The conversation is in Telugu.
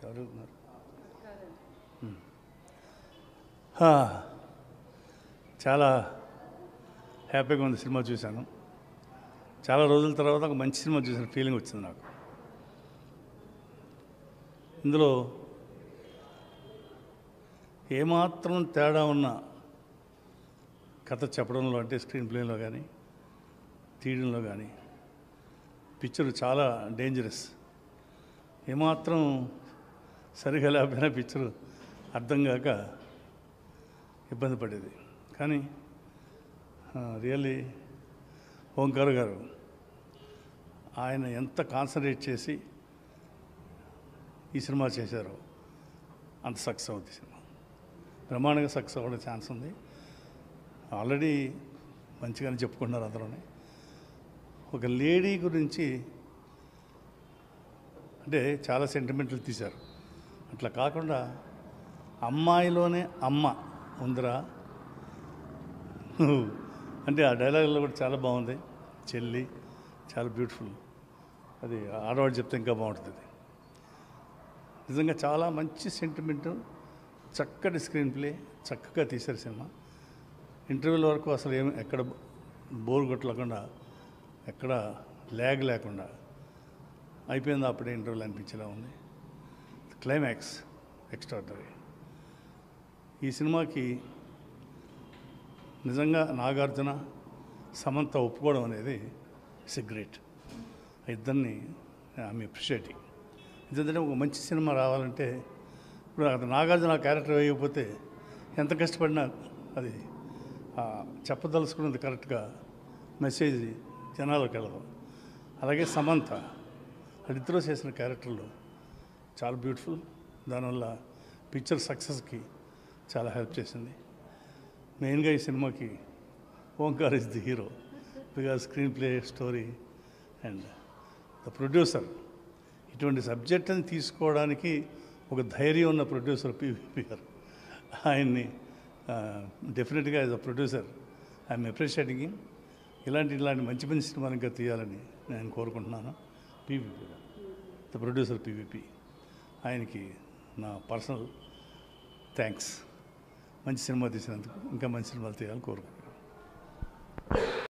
ఎవరు ఉన్నారు మ్మ్. హా. చాలా హ్యాపీగా ఉంది సినిమా చూశాను చాలా రోజుల తర్వాత ఒక మంచి సినిమా చూసిన ఫీలింగ్ వచ్చింది నాకు ఇందులో ఏమాత్రం తేడా ఉన్న కథ చెప్పడంలో అంటే స్క్రీన్ ప్లేలో కానీ తీయడంలో కానీ పిక్చర్ చాలా డేంజరస్ ఏమాత్రం సరిగా లేకపోయినా పిక్చర్ అర్థం కాక ఇబ్బంది పడేది కానీ రియల్లీ ఓంకార్ గారు ఆయన ఎంత కాన్సన్ట్రేట్ చేసి ఈ సినిమా చేశారో అంత సక్సెస్ అవుతుంది సినిమా బ్రహ్మాండంగా సక్సెస్ అవ్వడం ఛాన్స్ ఉంది ఆల్రెడీ మంచిగానే చెప్పుకుంటున్నారు అందరూనే ఒక లేడీ గురించి అంటే చాలా సెంటిమెంటల్ తీశారు అట్లా కాకుండా అమ్మాయిలోనే అమ్మ ఉందిరా అంటే ఆ డైలాగులో కూడా చాలా బాగుంది చెల్లి చాలా బ్యూటిఫుల్ అది ఆడవాడు చెప్తే ఇంకా బాగుంటుంది అది. నిజంగా చాలా మంచి సెంటిమెంట్ చక్కటి స్క్రీన్ ప్లే చక్కగా తీశారు సినిమా ఇంటర్వ్యూల వరకు అసలు ఏమి ఎక్కడ బోర్ కొట్టలేకుండా ఎక్కడ ల్యాగ్ లేకుండా అయిపోయింది అప్పుడే ఇంటర్వ్యూలు అనిపించేలా ఉంది క్లైమాక్స్ ఎక్స్ట్రాడనరీ ఈ సినిమాకి నిజంగా నాగార్జున సమంత ఒప్పుకోవడం అనేది ఇట్స్ ఎ గ్రేట్ ఇద్దరిని ఐఎమ్ అప్రిషియేటింగ్ ఎందుకంటే ఒక మంచి సినిమా రావాలంటే ఇప్పుడు అతను నాగార్జున ఆ క్యారెక్టర్ వేయకపోతే ఎంత కష్టపడినా అది ఆ చెప్పదలుచుకున్నది కరెక్ట్గా మెసేజ్ జనాలకు వెళ్ళదు అలాగే సమంత వాళ్ళిద్దరూ చేసిన క్యారెక్టర్లు చాలా బ్యూటిఫుల్ దానివల్ల పిక్చర్ సక్సెస్కి చాలా హెల్ప్ చేసింది మెయిన్గా ఈ సినిమాకి Omkar is the hero because screenplay story and the producer ఇటువంటి సబ్జెక్ట్ని తీసుకోవడానికి ఒక ధైర్యం ఉన్న ప్రొడ్యూసర్ పివిపి గారు ఆయన్ని డెఫినెట్గా as a producer I'm appreciating him ఇలాంటి ఇలాంటి మంచి మంచి సినిమాలు ఇంకా తీయాలని నేను కోరుకుంటున్నాను పీవీపీ ద ప్రొడ్యూసర్ పీవీపీ ఆయనకి నా పర్సనల్ థ్యాంక్స్ మంచి సినిమా తీసినందుకు ఇంకా మంచి సినిమాలు తీయాలని కోరుకుంటున్నాను